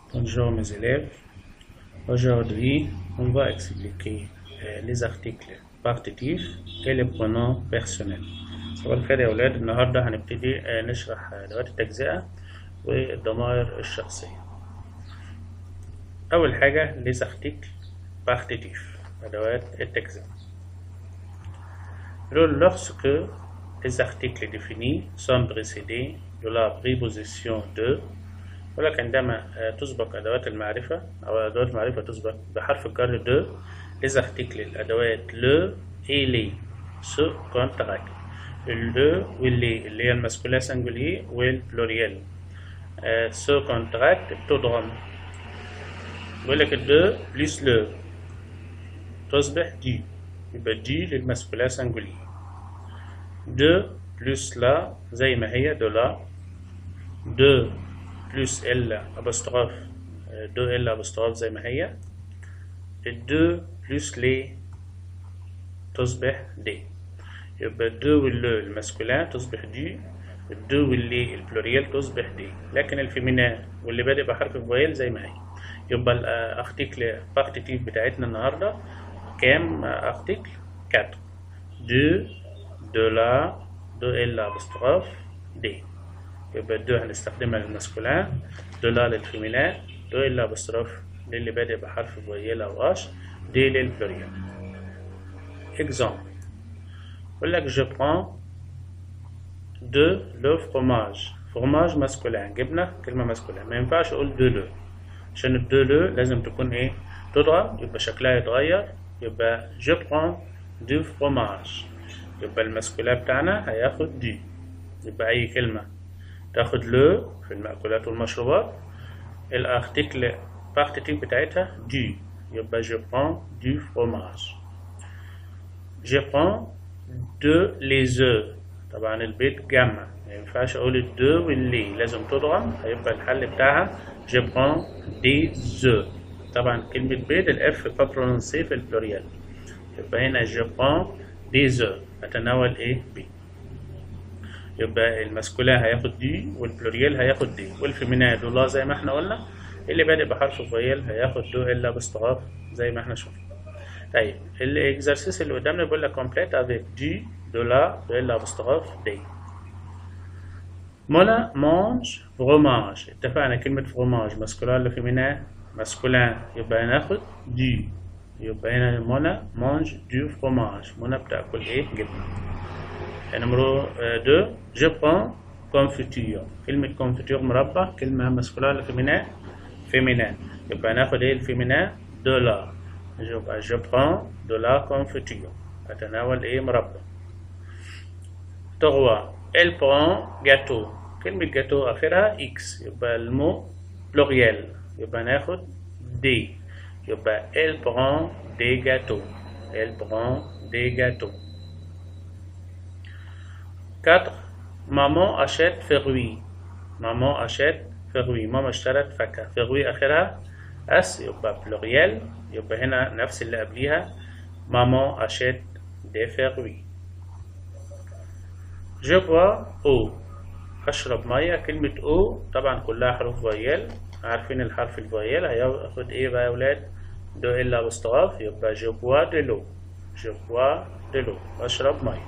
Bonjour mes élèves. Aujourd'hui, on va expliquer euh, les articles partitifs et les pronoms personnels. صباح الخير يا أولاد النهاردة هنبتدي آه، نشرح أدوات التجزئة والضمائر الشخصية. أول حاجة les articles partitifs أدوات التجزئة. Alors, lorsque les articles définis sont précédés de la préposition de ولكن عندما آه، تسبق أدوات المعرفة أو أدوات المعرفة تسبق بحرف الجر de les articles الأدوات le et les se contractent le واللي اللي هي المسكولة singulier والبلوريال آه، se contractent تضغم بيقول لك de plus le تصبح دي يبقى دي للمسكولة singulier de plus la زي ما هي de la de plus L apostrophe euh, 2 L apostrophe زي ما هي ال 2 plus les تصبح دي يبقى ال 2 وال الماسكولين تصبح دي ال 2 واللي البلوريال تصبح دي لكن الفيمينان واللي بادئ بحرف الفويل زي ما هي يبقى الارتيكل بارتيتيف بتاعتنا النهارده كام ارتيكل 4 2 de la 2 L apostrophe دي يبقى الدو هنستخدمها للماسكولين دو لا للفيمينين دو إلا بستروف للي بادئ بحرف فويل أو أش دي للبلوريال إكزامبل يقول لك جو برون دو لو فروماج فروماج ماسكولين جبنة كلمة ماسكولين ما ينفعش أقول دو لو عشان الدو لو لازم تكون إيه تضرب يبقى شكلها يتغير يبقى جو برون دو فروماج يبقى الماسكولين بتاعنا هياخد دي يبقى أي كلمة تاخد لو في المأكولات والمشروبات الارتيكل بارتيتيف بتاعتها دي يبقى je prends du fromage je prends de les œufs طبعا البيت جمع ما ينفعش اقول الدو واللي لازم تضغم هيبقى الحل بتاعها je prends des œufs طبعا كلمة بيت الاف با برونسي في البلوريال يبقى هنا je prends des œufs اتناول ايه بي يبقى الماسكولين هياخد دي والبلوريال هياخد دي والفيمينين دولا زي ما احنا قلنا اللي بادئ بحرف فويل هياخد دو الا باستغاث زي ما احنا شفنا طيب الاكزرسيس اللي قدامنا بيقول لك كومبليت افيك دي دولا دو الا باستغاث دي مولا مانج فروماج اتفقنا كلمة فروماج ماسكولين ولا فيمينين ماسكولين يبقى هناخد دي يبقى هنا مولا مانج دو فروماج مولا بتاكل ايه جبنة numéro 2 je prends confiture كلمة confiture مربى كلمة مسكولة ولا فيمينين فيمينين يبقى ناخد ايه الفيمينين دولار يبقى je prends de la confiture أتناول ايه مربى 3 elle prend gâteau كلمة جاتو آخرها x يبقى المو بلوريال يبقى ناخد دي يبقى elle prend des gâteaux elle prend des gâteaux 4 maman achète fruits maman achète fruits ماما اشترت فاكهة fruits آخرها اس يبقى بلوريال يبقى هنا نفس اللي قبليها maman achète des fruits je bois eau أشرب مية كلمة أو طبعا كلها حروف فويال عارفين الحرف الفويال هياخد إيه بقى يا ولاد دو إلا باستغاث يبقى je bois de l'eau je bois de l'eau أشرب مية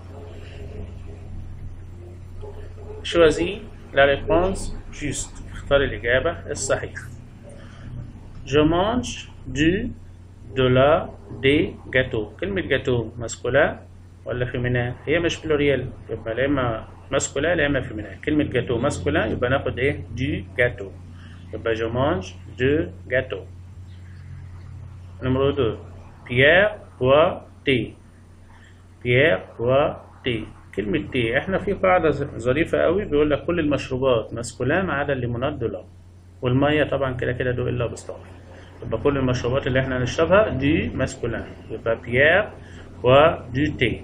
Choisis la réponse juste. اختار الإجابة الصحيحة. Je mange du, de la, des gâteaux. كلمة جاتو ماسكولا ولا فيمينا؟ هي مش بلوريال يبقى لا إما ماسكولا لا إما فيمينا. كلمة جاتو ماسكولا يبقى ناخد إيه؟ du gâteau. يبقى je mange du gâteau. Numéro 2. Pierre boit thé. Pierre boit thé. كلمة تي احنا في قاعدة ظريفة قوي بيقول لك كل المشروبات مسكولة ما عدا الليمونات دولا والمية طبعا كده كده دو الا باستغفر يبقى كل المشروبات اللي احنا هنشربها دي مسكولين يبقى بيير و دو تي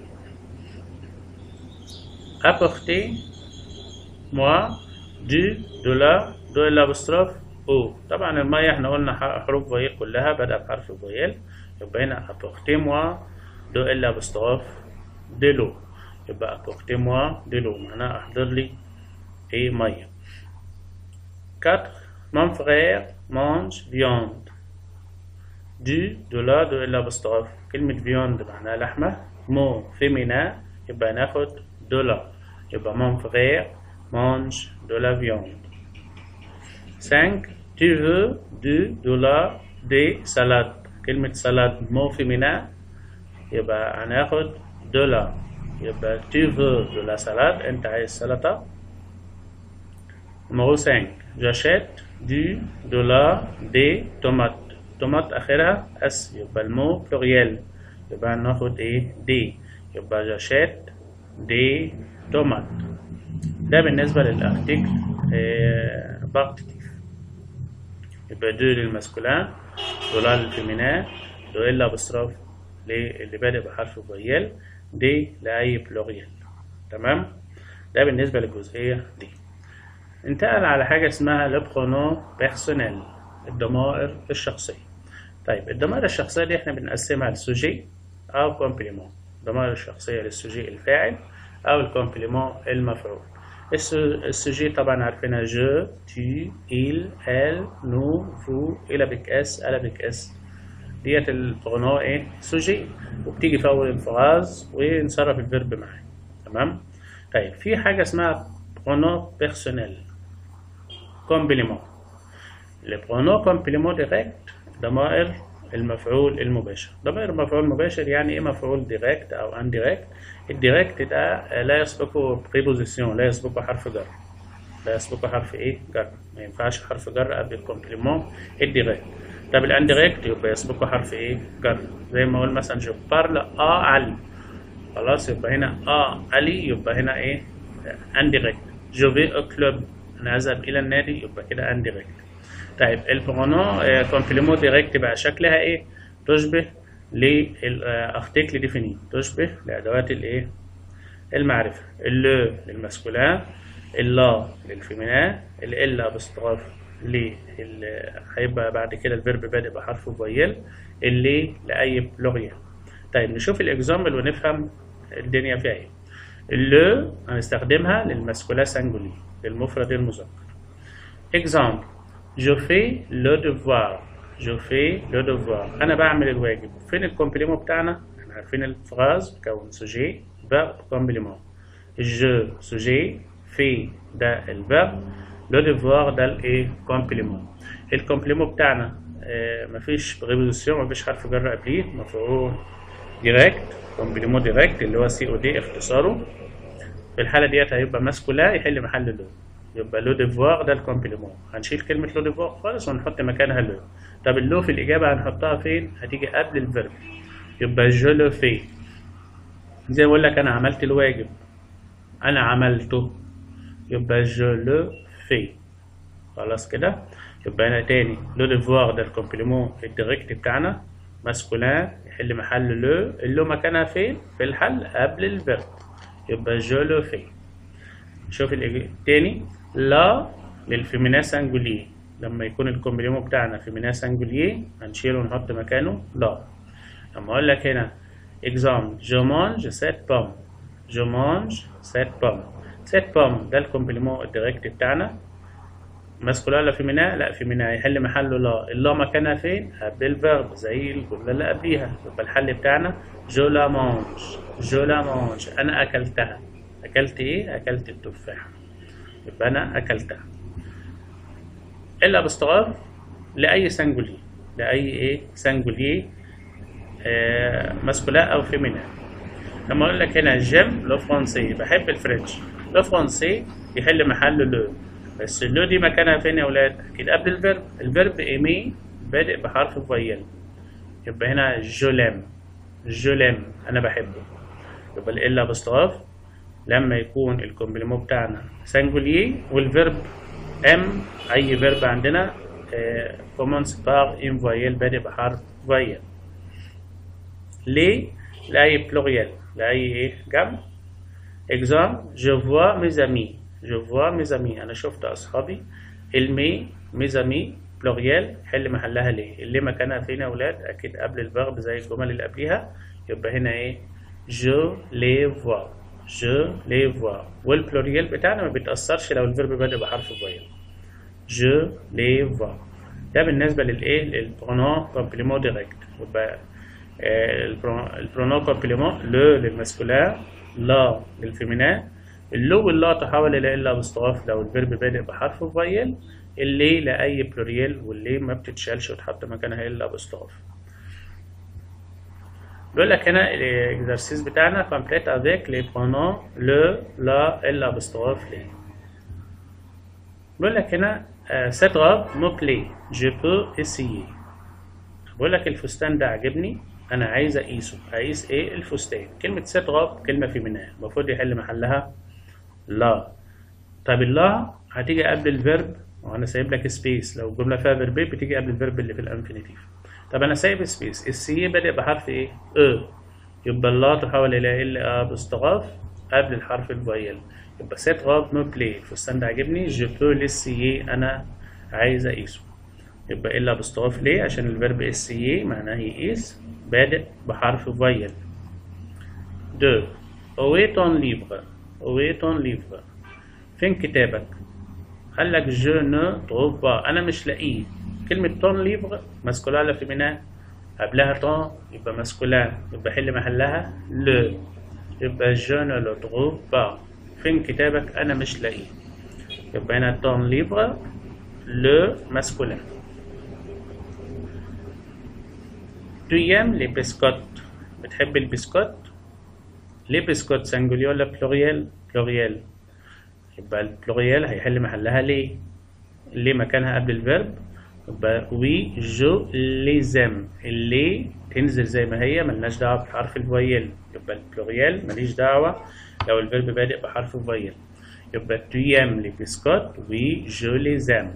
apportez moi du de la دو الا باستغفر او طبعا المية احنا قلنا حروف فويل كلها بدأ بحرف فويل يبقى هنا apportez moi دو الا باستغفر de l'eau يبقى apportez-moi de l'eau معناها احضر لي ايه ميه 4 mon frère mange viande du de la de الابستراف كلمة viande معناها لحمة مو féminin يبقى ناخد de la يبقى mon frère mange de la viande 5 tu veux du de la des salades كلمة salade مو féminin يبقى هناخد de la يبقى tu veux de la salade انت عايز سلطة numéro 5 j'achète du de la des tomates tomate اخرها اس يبقى المو pluriel يبقى هناخد ايه دي يبقى j'achète des tomates ده بالنسبة للارتيكل بارتيتيف يبقى دو للماسكولين دولا للفيمينان دو إلا بصرف للي بادئ بحرف فويل دي لأي بلوريال تمام ده بالنسبة للجزئية دي انتقل على حاجة اسمها لبرونو بيرسونيل الضمائر الشخصية طيب الضمائر الشخصية دي احنا بنقسمها لسوجي أو كومبليمون الضمائر الشخصية للسوجي الفاعل أو الكومبليمون المفعول السوجي طبعا عارفينها جو tu il elle nous vous إلى بك اس ألا بك اس ديت البرونو ايه سوجي وبتيجي في أول الفراز ونصرف الفيرب معاه تمام طيب في حاجة اسمها برونو بيرسونيل كومبليمون البرونو كومبليمون ديريكت ضمائر المفعول المباشر ضمائر المفعول المباشر يعني ايه مفعول ديريكت او انديريكت الديريكت ده لا يسبقه بريبوزيسيون لا يسبقه حرف جر لا يسبقه حرف ايه جر ما ينفعش حرف جر قبل الكومبليمون الديريكت طب الانديريكت يبقى يسبقه حرف ايه جر زي ما اقول مثلا جو بارل ا علي خلاص يبقى هنا ا علي يبقى هنا ايه انديريكت جو في او كلوب انا اذهب الى النادي يبقى كده انديريكت طيب البرونو كومبليمون ديريكت بقى شكلها ايه تشبه للارتيكل ديفيني تشبه لادوات الايه المعرفه اللو للماسكولين اللا للفيمينان الا باستراف ل هيبقى بعد كده الفيرب بادئ بحرف فويل اللي لاي بلوريال طيب نشوف الاكزامبل ونفهم الدنيا فيها ايه اللو هنستخدمها للماسكولا سانجولي للمفرد المذكر اكزامبل Je fais le devoir. Je fais le devoir. أنا بعمل الواجب. فين الكومبليمون بتاعنا؟ احنا عارفين الفراز بتكون سوجي فيرب كومبليمون. Je سوجي في ده الفيرب لو devoir ده الايه؟ كومبليمون. الكومبليمون بتاعنا اه مفيش بريبوزيسيون مفيش حرف جر قبليه مفعول ديريكت كومبليمون ديريكت اللي هو سي او دي اختصاره. في الحالة ديت هيبقى ماسكولا يحل محل لو. يبقى لو ديفوار ده الكومبليمون هنشيل كلمة لو ديفوار خالص ونحط مكانها لو طب اللو في الإجابة هنحطها فين؟ هتيجي قبل الفيرب يبقى جو لو في زي ما بقول لك أنا عملت الواجب أنا عملته يبقى جو لو في خلاص كده يبقى هنا تاني لو ديفوار ده الكومبليمون الديريكت بتاعنا ماسكولين يحل محل لو اللو مكانها فين؟ في الحل قبل الفيرب يبقى جو لو في شوف التاني لا للفيمينا سانجوليه لما يكون الكومبليمون بتاعنا فيمينا سانجوليه هنشيله ونحط مكانه لا لما اقول لك هنا اكزامبل جو مانج سيت بوم جو مانج سيت بوم سيت بوم ده الكومبليمون الديريكت بتاعنا ماسكولا ولا فيمينا لا فيمينا هيحل محله لا اللا مكانها فين قبل الفيرب زي الجمله اللي قبليها يبقى الحل بتاعنا جو لا مانج جو لا مانج انا اكلتها اكلت ايه اكلت التفاح يبقى انا اكلتها الا باستغراب لاي سانجولي لاي ايه سانجولي آه ماسكولا او فيمينا لما اقول لك هنا جيم لو فرونسي بحب الفرنش لو فرونسي يحل محل لو بس اللو دي مكانها فين يا ولاد اكيد قبل الفيرب الفيرب ايمي بادئ بحرف فويل يبقى هنا جوليم جوليم انا بحبه يبقى الا باستغراب لما يكون الكومبليمون بتاعنا سانجولير والفيرب ام اي فيرب عندنا كومونس بار ان فويل بادئ بحرف فويل ليه لاي بلوريال لاي ايه جمع اكزام جو فوا ميز امي جو فوا ميز امي انا شفت اصحابي المي ميز امي بلوريال حل محلها ليه اللي مكانها فين يا اولاد اكيد قبل الفيرب زي الجمل اللي قبليها يبقى هنا ايه جو لي فوا جو لي فوا والبلوريال بتاعنا ما بيتأثرش لو الفيرب بادئ بحرف فويل je les vois ده بالنسبة للإيه للبرونون كومبليمون ديريكت يبقى البرونون كومبليمون لو للماسكولين لا للفيمينين اللو واللا تحول إلى إلا باستغاف لو الفيرب بادئ بحرف فايل اللي لأي بلوريال واللي ما بتتشالش وتحط مكانها إلا باستغاف بيقول لك هنا الاكزرسيس بتاعنا كومبليت افيك لي برونون لو لا الا باستغاف لي بيقول لك هنا سيت روب مو بلي جو بو اسيي بيقول لك الفستان ده عجبني انا عايز اقيسه اقيس ايه الفستان كلمه سيت روب كلمه فيمينيه المفروض يحل محلها لا طب اللا هتيجي قبل الفيرب وانا سايب لك سبيس لو الجمله فيها فيربين بتيجي قبل الفيرب اللي في الانفينيتيف طب انا سايب سبيس السي بادئ بحرف ايه او يبقى اللا تحول الى ال ا باستغاف قبل الحرف الفايل يبقى سيت غاب مو بلاي الفستان ده عاجبني جو بو لسي انا عايز اقيسه يبقى الا باستغاف ليه عشان الفيرب اسي معناه يقيس بادئ بحرف فايل دو اوي تون ليفر اوي تون ليفر فين كتابك قال لك جو نو تروف با انا مش لاقيه كلمة تون ليفر ماسكولار ولا فيمينان قبلها تون يبقى ماسكولار يبقى حل محلها لو يبقى جو نو لو تروف با فين كتابك أنا مش لاقيه يبقى هنا تون ليفر لو ماسكولار تويام لي بسكوت بتحب البسكوت ليه بسكوت سنجولي ولا بلوريال بلوريال يبقى البلوريال هيحل محلها ليه ليه مكانها قبل الفيرب يبقى وي جو ليزم اللي تنزل زي ما هي ملناش دعوه بحرف الفويل يبقى البلوريال ماليش دعوه لو الفيرب بادئ بحرف الفويل يبقى تويام لي بسكوت وي جو ليزم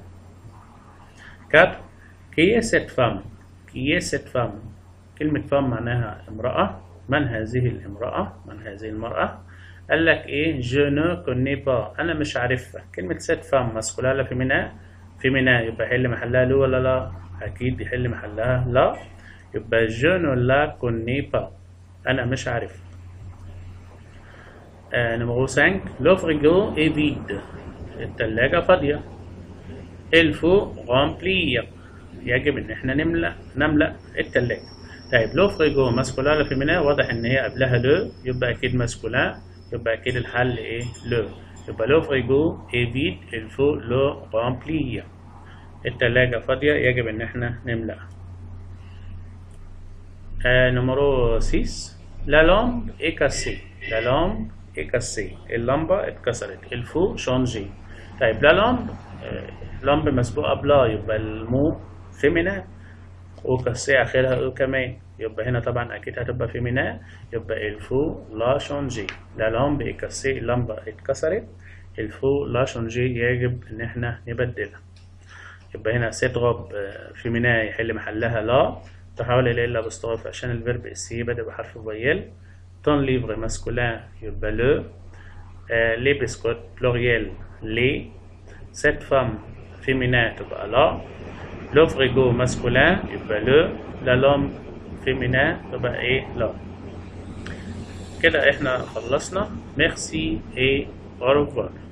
4 كي سيت فام كي سيت فام كلمة فام معناها امرأة من هذه الامرأة من هذه المرأة قال لك ايه جو نو كوني با انا مش عارفها كلمة سيت فام ماسكولا ولا فيمينا فيمينا يبقى يحل محلها لو ولا لا اكيد يحل محلها لا يبقى جو نو لا كوني با انا مش عارف آه نمرو 5 لو فريجو اي فيد التلاجة فاضية الفو رامبلير يجب ان احنا نملأ نملأ التلاجة طيب لو فريجو ماسكولا ولا فيمينا واضح ان هي قبلها لو يبقى اكيد ماسكولا يبقى اكيد الحل ايه لو يبقى لو فريجو ايفيد الفو لو رامبلير التلاجة فاضية يجب ان احنا نملأها آه نمرو 6 لا لامب اي كاسي لا لامب اي كاسي اللمبة اتكسرت الفو شونجي طيب لا لامب آه لامب مسبوقة بلا يبقى المو فيمينا وكاسي اخرها او كمان يبقى هنا طبعا اكيد هتبقى فيمينا يبقى الفو لا شونجي لا لامب اي كاسي اللمبة اتكسرت الفو لا شونجي يجب ان احنا نبدلها يبقى هنا سيتغب فيمينا يحل محلها لا تحول الى الا باستغاث عشان الفيرب اسي بدأ بحرف فويل تون ليفر ماسكولين يبقى لو آه لي بسكوت بلوريال لي سيت فام فيمينا تبقى لا لو فريجو ماسكولين يبقى لو لا لوم فيمينا تبقى ايه لا كده احنا خلصنا ميرسي اي au revoir